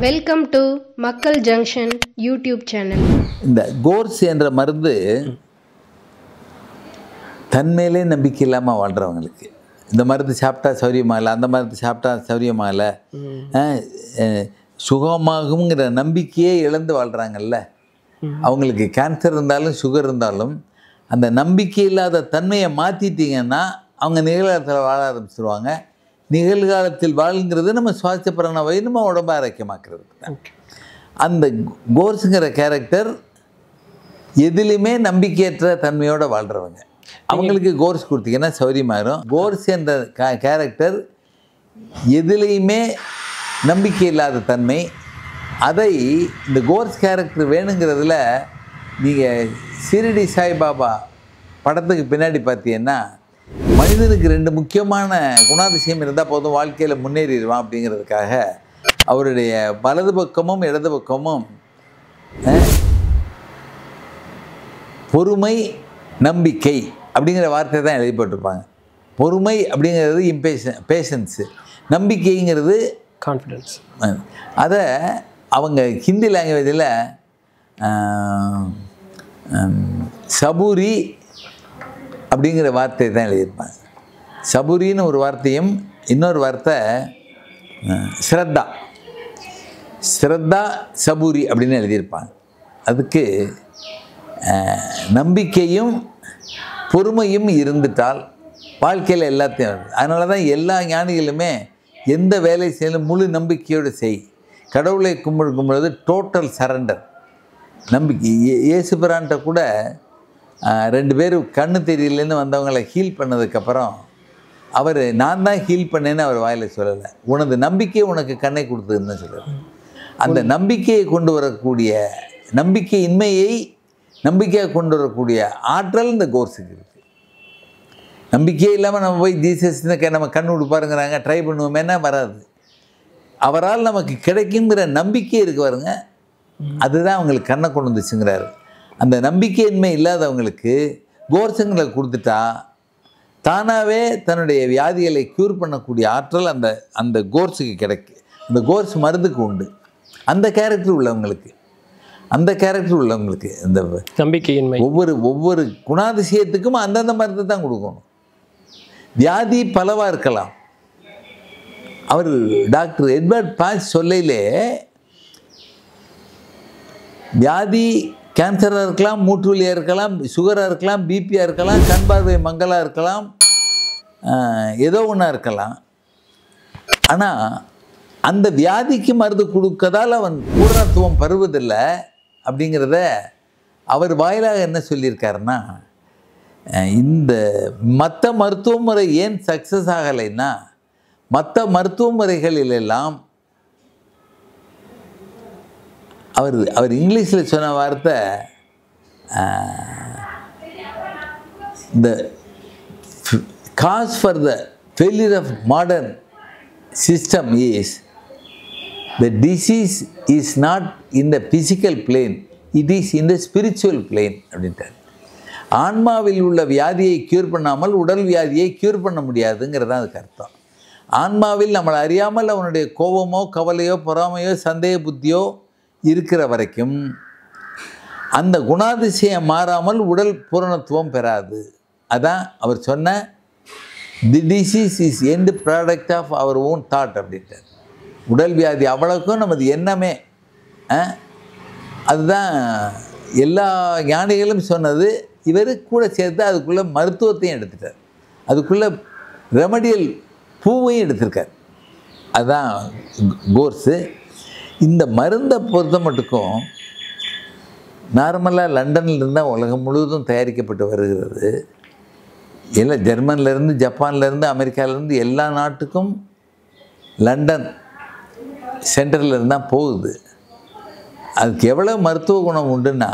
Welcome to மக்கள் junction YouTube channel இந்த course என்ற மருந்து தன்மையிலே நம்பிக்கை இல்லாமல் வாழ்கிறவங்களுக்கு இந்த மருந்து சாப்பிட்டா சௌரியமா இல்லை அந்த மருந்து சாப்பிட்டா சௌரியமா இல்லை அஹ், அஹ், சுகமாகுங்கிற நம்பிக்கையே இழந்து வாழ்கிறாங்கல்ல அவங்களுக்கு கேன்சர் இருந்தாலும் சுகர் இருந்தாலும் அந்த நம்பிக்கை இல்லாத தன்மையை மாற்றிட்டீங்கன்னா அவங்க நிகழ்காலத்தில் வாழ ஆரம்பிச்சிருவாங்க நிகழ்காலத்தில் வாழ்ங்கிறது நம்ம சுவாச பிராணவை நம்ம உடம்ப ஆரோக்கியமாக்குறது தான் அந்த கோர்ஸுங்கிற கேரக்டர் எதிலுமே நம்பிக்கையற்ற தன்மையோடு வாழ்கிறவங்க அவங்களுக்கு கோர்ஸ் கொடுத்தீங்கன்னா சௌரியமாயிரும் கோர்ஸ் என்ற கேரக்டர் எதுலேயுமே நம்பிக்கை இல்லாத தன்மை அதை இந்த கோர்ஸ் கேரக்டர் வேணுங்கிறதுல நீங்கள் சிரிடி சாய்பாபா படத்துக்கு பின்னாடி பார்த்தீங்கன்னா மனிதனுக்கு ரெண்டு முக்கியமான குணாதிசயம் இருந்தால் போதும் வாழ்க்கையில் முன்னேறிடுவான் அப்படிங்கிறதுக்காக அவருடைய வலது பக்கமும் இடது பக்கமும் அஹ், பொறுமை நம்பிக்கை அப்படிங்கிற வார்த்தை தான் எழுதிப்பட்டிருப்பாங்க பொறுமை அப்படிங்கிறது இம்பேஷன் பேஷன்ஸு நம்பிக்கைங்கிறது கான்ஃபிடென்ஸ் அஹ், அதை அவங்க ஹிந்தி லாங்குவேஜில் சபூரி அப்படிங்கிற வார்த்தை தான் எழுதியிருப்பாங்க சபூரின்னு ஒரு வார்த்தையும் இன்னொரு வார்த்தை அஹ், ஸ்ரத்தா ஸ்ரத்தா சபூரி அப்படின்னு எழுதியிருப்பாங்க அதுக்கு அஹ், நம்பிக்கையும் பொறுமையும் இருந்துட்டால் வாழ்க்கையில் எல்லாத்தையும் வருது. அதனால தான் எல்லா ஞானிகளுமே எந்த வேலை செய்யணும் முழு நம்பிக்கையோடு செய் கடவுளை கும்பிடும் பொழுது டோட்டல் சரண்டர் நம்பிக்கை இயே- இயேசு பிரான்ட்ட கூட ஆஹ், ரெண்டு பேர் கண்ணு தெரியலன்னு வந்தவங்களை ஹீல் பண்ணதுக்கப்புறம் அவர் நான் தான் ஹீல் பண்ணேன்னு அவர் வாயில் சொல்லலை உனது நம்பிக்கை உனக்கு கண்ணை கொடுத்ததுன்னு தான் சொல்கிறார் அந்த நம்பிக்கையை கொண்டு வரக்கூடிய நம்பிக்கையின்மையை நம்பிக்கையாக கொண்டு வரக்கூடிய ஆற்றல் இந்த கோர்ஸுக்கு இருக்குது நம்பிக்கையே இல்லாமல் நம்ம போய் ஜீசஸ்னு க- நம்ம கண் கொடுப்பாருங்கிறாங்க ட்ரை பண்ணுவோமேனா வராது அவரால் நமக்கு கிடைக்குங்கிற நம்பிக்கை இருக்கு பாருங்க அதுதான் அவங்களுக்கு கண்ணை கொண்டு வந்துச்சுங்கிறாரு அந்த நம்பிக்கையின்மை இல்லாதவங்களுக்கு கோர்ஸுங்களை கொடுத்துட்டா தானாகவே தன்னுடைய வியாதிகளை க்யூர் பண்ணக்கூடிய ஆற்றல் அந்த அந்த கோர்ஸுக்கு கிடைக்கு அந்த கோர்ஸ் மருந்துக்கு உண்டு அந்த கேரக்டர் உள்ளவங்களுக்கு அந்த கேரக்டர் உள்ளவங்களுக்கு இந்த நம்பிக்கையின்மை ஒவ்வொரு ஒவ்வொரு குணாதிசயத்துக்கும் அந்தந்த மருந்து தான் கொடுக்கணும் வியாதி பலவாக இருக்கலாம் அவர் டாக்டர் எட்வர்ட் பாஸ் சொல்லையிலே வியாதி கேன்சராக இருக்கலாம் மூட்டு வலியாக இருக்கலாம் சுகராக இருக்கலாம் பிபியாக இருக்கலாம் கண் பார்வை மங்கலாக இருக்கலாம் ஆஹ், ஏதோ ஒன்றா இருக்கலாம் ஆனால் அந்த வியாதிக்கு மருந்து கொடுக்கதால் அவன் பூரணத்துவம் பருவதில்லை அப்படிங்கிறத அவர் வாயிலாக என்ன சொல்லியிருக்காருன்னா அஹ், இந்த மற்ற மருத்துவ முறை ஏன் சக்ஸஸ் ஆகலைன்னா மற்ற மருத்துவ முறைகளிலெல்லாம் அவர் அவர் இங்கிலீஷில் சொன்ன வார்த்தை இந்த cause for the failure of modern system is the disease is not in the physical plane it is in the spiritual plane அப்படின்ட்டார் ஆன்மாவில் உள்ள வியாதியை க்யூர் பண்ணாமல் உடல் வியாதியை க்யூர் பண்ண முடியாதுங்கிறது தான் அதுக்கு அர்த்தம் ஆன்மாவில் நம்மளை அறியாமல் அவனுடைய கோபமோ கவலையோ பொறாமையோ சந்தேக புத்தியோ இருக்கிற வரைக்கும் அந்த குணாதிசயம் மாறாமல் உடல் பூரணத்துவம் பெறாது அதான் அவர் சொன்ன the disease is end product of அவர் ஓன் தாட் அப்படின்ட்டார் உடல் வியாதி அவ்வளவுக்கும் நமது எண்ணமே ஆ? அதுதான் எல்லா ஞானிகளும் சொன்னது இவர் கூட சேர்த்து அதுக்குள்ளே மருத்துவத்தையும் எடுத்துட்டார் அதுக்குள்ளே ரெமடியல் பூவையும் எடுத்திருக்கார் அதுதான் கோர்ஸு இந்த மருந்தை பொறுத்த மட்டுக்கும் நார்மலாக லண்டன்ல இருந்தால் உலகம் முழுவதும் தயாரிக்கப்பட்டு வருகிறது எல்லாம் ஜெர்மன்லேருந்து ஜப்பான்லேருந்து அமெரிக்காவிலேருந்து எல்லா நாட்டுக்கும் லண்டன் சென்டரில் இருந்தால் போகுது அதுக்கு எவ்வளோ மருத்துவ குணம் உண்டுன்னா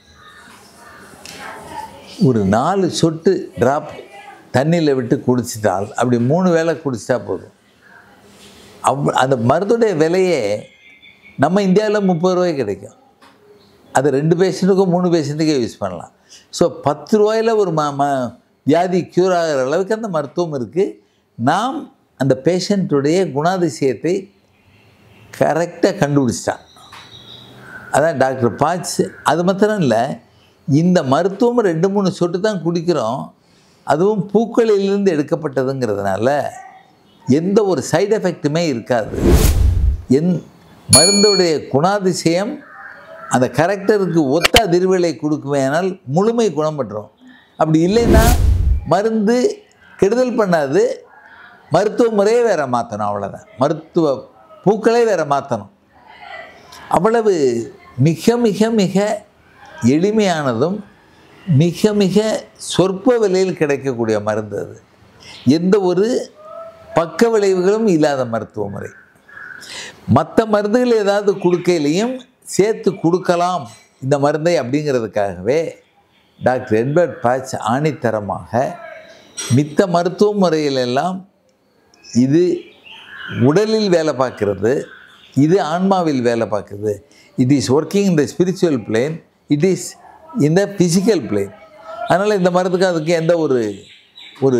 ஒரு நாலு சொட்டு ட்ராப் தண்ணியில் விட்டு குடிச்சிட்டால் அப்படி மூணு வேளை குடிச்சிட்டா போதும் அவ் அந்த மருந்துடைய விலையே நம்ம இந்தியாவில் முப்பது ரூபாய்க்கு கிடைக்கும் அது ரெண்டு பேஷண்ட்டுக்கும் மூணு பேஷண்ட்டுக்கே யூஸ் பண்ணலாம் ஸோ பத்து ரூபாயில் ஒரு ம ம வியாதி க்யூர் ஆகிற அளவுக்கு அந்த மருத்துவம் இருக்குது நாம் அந்த பேஷண்ட்டுடைய குணாதிசயத்தை கரெக்டாக கண்டுபிடிச்சிட்டான் அதான் டாக்டர் பாட்ஸ் அது மாத்திரம் இல்லை இந்த மருத்துவம் ரெண்டு மூணு சொட்டு தான் குடிக்கிறோம் அதுவும் பூக்களிலிருந்து எடுக்கப்பட்டதுங்கிறதுனால எந்த ஒரு சைடு எஃபெக்ட்டுமே இருக்காது என் மருந்துடைய குணாதிசயம் அந்த கரெக்டருக்கு ஒத்த அதிர்வுகளை கொடுக்குமேனால் முழுமை குணம் பண்ணுறோம் அப்படி இல்லைன்னா மருந்து கெடுதல் பண்ணாது மருத்துவ முறையே வேற மாற்றணும் அவ்வளோதான் மருத்துவ பூக்களே வேற மாற்றணும் அவ்வளவு மிக மிக மிக எளிமையானதும் மிக மிக சொற்ப விலையில் கிடைக்கக்கூடிய மருந்து அது எந்த ஒரு பக்க விளைவுகளும் இல்லாத மருத்துவ முறை மற்ற மருந்துகள் ஏதாவது கொடுக்கையிலையும் சேர்த்து கொடுக்கலாம் இந்த மருந்தை அப்படிங்கிறதுக்காகவே டாக்டர் எட்வர்ட் பாட்ச் ஆணித்தரமாக மித்த மருத்துவ முறையிலெல்லாம் இது உடலில் வேலை பார்க்கிறது இது ஆன்மாவில் வேலை பார்க்குது it is working in the spiritual plane it is in the physical plane அதனால் இந்த மருந்துக்கு அதுக்கு எந்த ஒரு ஒரு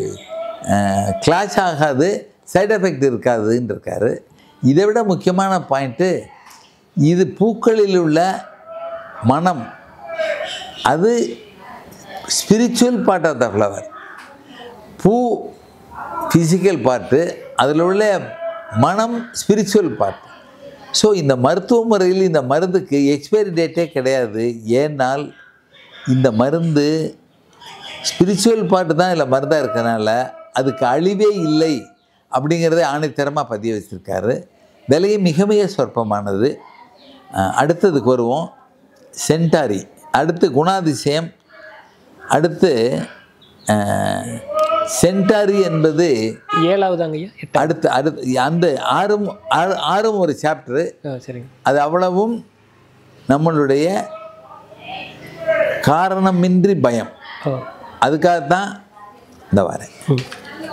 கிளாஷ் ஆகாது சைடு எஃபெக்ட் இருக்காதுன்னு இருக்காரு இதை விட முக்கியமான பாயிண்ட்டு இது பூக்களில் உள்ள மனம் அது spiritual part of the flower பூ ஃபிசிக்கல் பார்ட்டு அதில் உள்ள மனம் ஸ்பிரிச்சுவல் பார்ட் ஸோ இந்த மருத்துவ முறையில் இந்த மருந்துக்கு எக்ஸ்பைரி டேட்டே கிடையாது ஏன்னால் இந்த மருந்து ஸ்பிரிச்சுவல் பார்ட்டு தான் இதில் மருந்தாக இருக்கனால அதுக்கு அழிவே இல்லை அப்படிங்கிறத ஆணைத்தரமாக பதிய வச்சுருக்காரு விலையும் மிக மிக சொற்பமானது அஹ், அடுத்ததுக்கு வருவோம் சென்டாரி அடுத்து குணாதிசயம் அடுத்து அஹ், சென்டாரி என்பது ஏழாவதாங்க ஐயா எட்டா அடுத்து அடுத்து அந்த ஆறும் ஆறு- ஆறும் ஒரு சாப்டரு ஆ சரிங்க அது அவ்வளவும் நம்மளுடைய காரணமின்றி பயம் ஓ அதுக்காகத்தான் இந்த வரேன் ம்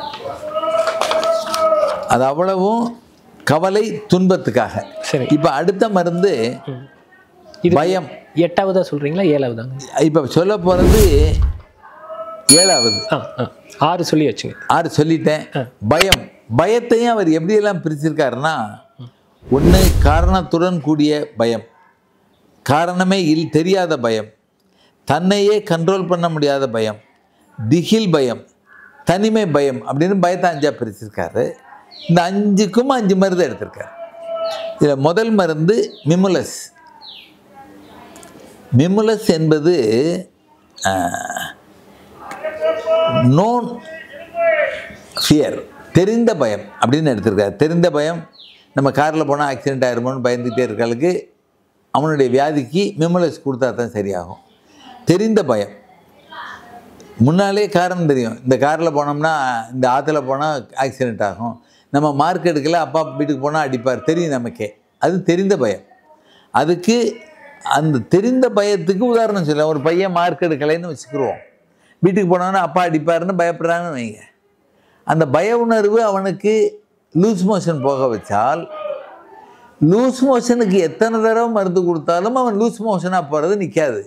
அது அவ்வளவும் கவலை துன்பத்துக்காக சரி இப்போ அடுத்த மருந்து இது பயம் எட்டாவதா சொல்றீங்களா ஏழாவதாங்க இப்போ சொல்ல போகிறது ஏழாவது ஆ ஆ ஆறு சொல்லியாச்சுங்க ஆறு சொல்லிட்டேன் பயம் பயத்தையும் அவர் எப்படியெல்லாம் பிரிச்சிருக்காருன்னா ஒன்று காரணத்துடன் கூடிய பயம் காரணமே இல் தெரியாத பயம் தன்னையே கண்ட்ரோல் பண்ண முடியாத பயம் திகில் பயம் தனிமை பயம் அப்படின்னு பயத்தை அஞ்சா பிரிச்சிருக்காரு இந்த அஞ்சுக்கும் அஞ்சு மருந்து எடுத்திருக்காரு இதில் முதல் மருந்து மிமுலஸ் மிமுலஸ் என்பது நோன் ஃபியர் தெரிந்த பயம் அப்படின்னு எடுத்திருக்காரு தெரிந்த பயம் நம்ம காரில் போனால் ஆக்சிடென்ட் ஆயிருமோன்னு பயந்துகிட்டே இருக்காளுக்கு அவனுடைய வியாதிக்கு மிமுலஸ் கொடுத்தா தான் சரியாகும் தெரிந்த பயம் முன்னாலே காரணம் தெரியும் இந்த காரில் போனோம்னா இந்த ஆற்றுல போனால் ஆக்சிடென்ட் ஆகும் நம்ம மார்க் எடுக்கல அப்பா வீட்டுக்கு போனால் அடிப்பார் தெரியும் நமக்கே அது தெரிந்த பயம் அதுக்கு அந்த தெரிந்த பயத்துக்கு உதாரணம் சொல்ல ஒரு பையன் மார்க் எடுக்கலைன்னு வச்சுக்கிருவோம் வீட்டுக்கு போனோன்னா அப்பா அடிப்பாருன்னு பயப்படுறாங்கன்னு வைங்க அந்த பய உணர்வு அவனுக்கு லூஸ் மோஷன் போக வச்சால் லூஸ் மோஷனுக்கு எத்தனை தடவை மருந்து கொடுத்தாலும் அவன் லூஸ் மோஷனாக போகிறது நிற்காது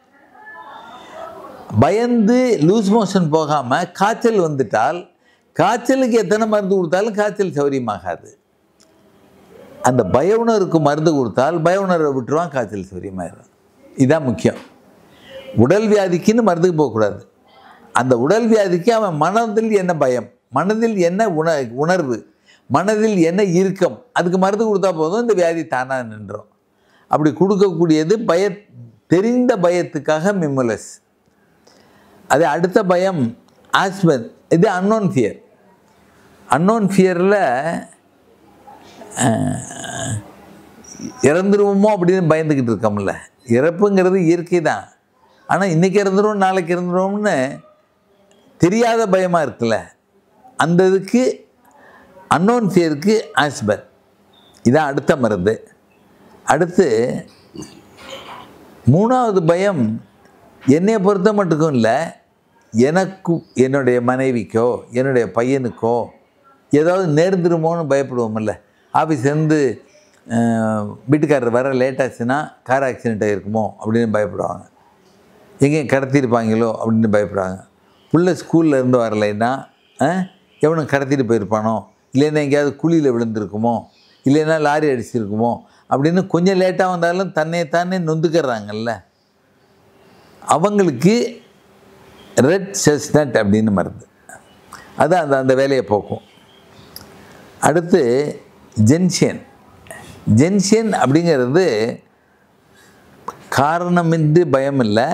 பயந்து லூஸ் மோஷன் போகாமல் காய்ச்சல் வந்துட்டால் காய்ச்சலுக்கு எத்தனை மருந்து கொடுத்தாலும் காய்ச்சல் சௌரியமாகாது அந்த பய உணர்வுக்கு மருந்து கொடுத்தால் பய உணர்வை விட்டுருவான் காய்ச்சல் சௌரியமாயிடும் இதுதான் முக்கியம் உடல் வியாதிக்குன்னு மருந்துக்கு போகக்கூடாது அந்த உடல் வியாதிக்கு அவன் மனதில் என்ன பயம் மனதில் என்ன உண உணர்வு மனதில் என்ன இறுக்கம் அதுக்கு மருந்து கொடுத்தா போதும் இந்த வியாதி தானாக நின்றோம் அப்படி கொடுக்கக்கூடியது பய தெரிந்த பயத்துக்காக மிமுலஸ் அது அடுத்த பயம் ஆஸ்பன் இது அன்னோன் ஃபியர் அன்னோன் ஃபியரில் இறந்துருவோமோ அப்படின்னு பயந்துக்கிட்டு இருக்கோம்ல இறப்புங்கிறது இயற்கை தான் ஆனால் இன்றைக்கி இறந்துருவோம் நாளைக்கு இறந்துருவோம்னு தெரியாத பயமாக இருக்குல்ல அந்த இதுக்கு அன்னோன் ஃபியருக்கு ஆஸ்பர் இதான் அடுத்த மருந்து அடுத்து மூணாவது பயம் என்னை பொறுத்த மட்டுக்கும் இல்லை எனக்கும் என்னுடைய மனைவிக்கோ என்னுடைய பையனுக்கோ ஏதாவது நேர்ந்துருமோன்னு பயப்படுவோம்ல ஆஃபீஸ்லேருந்து வீட்டுக்காரர் வர லேட் ஆச்சுன்னா கார் ஆக்சிடென்ட் ஆகிருக்குமோ அப்படின்னு பயப்படுவாங்க எங்கேயும் கடத்திருப்பாங்களோ அப்படின்னு பயப்படுவாங்க புள்ள ஸ்கூல்ல இருந்து வரலைன்னா அஹ், எவனும் கடத்திட்டு போயிருப்பானோ இல்லைன்னா எங்கேயாவது குழியில் விழுந்திருக்குமோ இல்லைன்னா லாரி அடிச்சிருக்குமோ அப்படின்னு கொஞ்சம் லேட்டாக வந்தாலும் தன்னை தானே நொந்துக்கிறாங்கல்ல அவங்களுக்கு ரெட் செஸ்னட் அப்படின்னு மருந்து அது அந்த அந்த வேலையை போக்கும் அடுத்து ஜென்ஷியன் ஜென்ஷியன் அப்படிங்கிறது காரணமின்றி பயம் இல்லை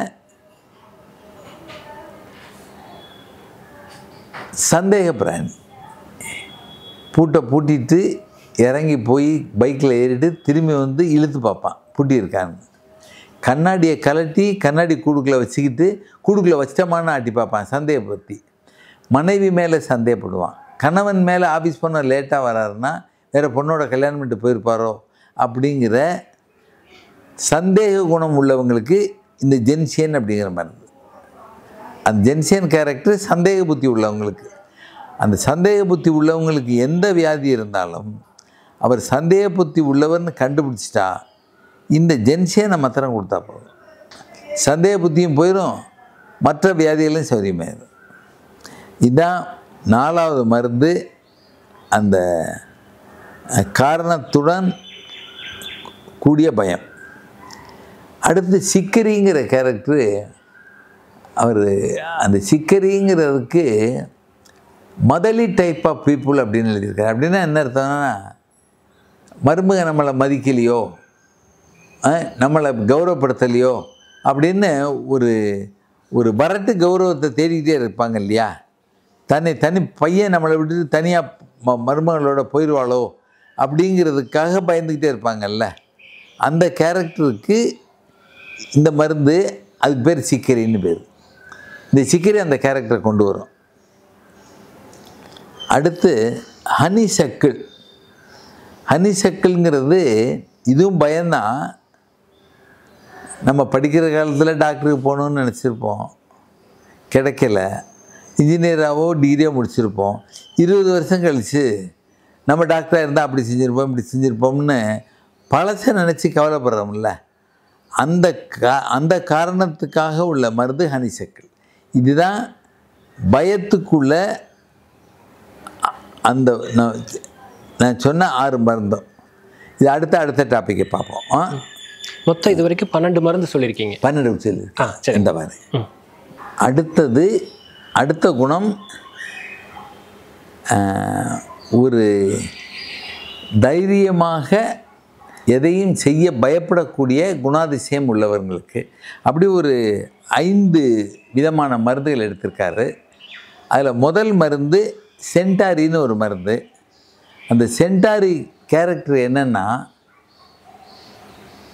சந்தேக பிராணி பூட்டை பூட்டிட்டு இறங்கி போய் பைக்கில் ஏறிட்டு திரும்பி வந்து இழுத்து பார்ப்பான் பூட்டியிருக்கான்னு கண்ணாடியை கலட்டி கண்ணாடி கூடுக்குள்ளே வச்சுக்கிட்டு கூடுக்குள்ளே வச்சிட்டமான்னு ஆட்டி பார்ப்பான் சந்தேகப்படுத்தி மனைவி மேலே சந்தேகப்படுவான் கணவன் மேலே ஆஃபீஸ் பண்ண லேட்டாக வராருன்னா வேறு பொண்ணோட கல்யாணம் பண்ணிட்டு போயிருப்பாரோ அப்படிங்கிற சந்தேக குணம் உள்ளவங்களுக்கு இந்த ஜென்சியன் அப்படிங்கிற மருந்து அந்த ஜென்சியன் கேரக்டர் சந்தேக புத்தி உள்ளவங்களுக்கு அந்த சந்தேக புத்தி உள்ளவங்களுக்கு எந்த வியாதி இருந்தாலும் அவர் சந்தேக புத்தி உள்ளவர்னு கண்டுபிடிச்சிட்டா இந்த ஜென்சியனை மாத்திரம் கொடுத்தா போதும் சந்தேக புத்தியும் போயிடும் மற்ற வியாதிகளும் சௌரியமாயிடும் இதுதான் நாலாவது மருந்து அந்த அஹ், காரணத்துடன் கூடிய பயம் அடுத்து சிக்கரிங்கிற கேரக்டரு அவர் அந்த சிக்கரிங்கிறதுக்கு மதலி டைப் ஆஃப் பீப்புள் அப்படின்னு எழுதியிருக்காரு அப்படின்னா என்ன அர்த்தம்னா மருமக நம்மளை மதிக்கலையோ அஹ், நம்மளை கௌரவப்படுத்தலையோ அப்படின்னு ஒரு ஒரு வரட்டு கௌரவத்தை தேடிக்கிட்டே இருப்பாங்க இல்லையா தன்னை தனி பையன் நம்மளை விட்டுட்டு தனியாக ம மருமகளோட போயிடுவாளோ அப்படிங்கிறதுக்காக பயந்துக்கிட்டே இருப்பாங்கல்ல அந்த கேரக்டருக்கு இந்த மருந்து அதுக்கு பேர் சிக்கரின்னு பேர் இந்த சிக்கரி அந்த கேரக்டரை கொண்டு வரும் அடுத்து ஹனி சக்கிள் ஹனி சக்கிள்ங்கிறது இதுவும் பயம்தான் நம்ம படிக்கிற காலத்தில் டாக்டருக்கு போகணுன்னு நினச்சிருப்போம் கிடைக்கல இன்ஜினியராகவோ டிகிரியோ முடிச்சிருப்போம் இருபது வருஷம் கழித்து நம்ம டாக்டராக இருந்தால் அப்படி செஞ்சுருப்போம் இப்படி செஞ்சுருப்போம்னு பழசை நினச்சி கவலைப்படுறோம்ல அந்த கா அந்த காரணத்துக்காக உள்ள மருந்து ஹனிசக்கிள் இதுதான் பயத்துக்குள்ள அ- அந்த நான் நான் சொன்ன ஆறு மருந்தும் இது அடுத்த அடுத்த டாப்பிக்கை பார்ப்போம் ஆ மொத்தம் இது வரைக்கும் பன்னெண்டு மருந்து சொல்லியிருக்கீங்க பன்னெண்டு சொல்லு ஆ சரி இந்த மாதிரி ம். அடுத்தது அடுத்த குணம் ஆஹ், ஒரு தைரியமாக எதையும் செய்ய பயப்படக்கூடிய குணாதிசயம் உள்ளவர்களுக்கு அப்படி ஒரு ஐந்து விதமான மருந்துகள் எடுத்திருக்காரு அதில் முதல் மருந்து சென்டாரின்னு ஒரு மருந்து அந்த சென்டாரி கேரக்டர் என்னென்னா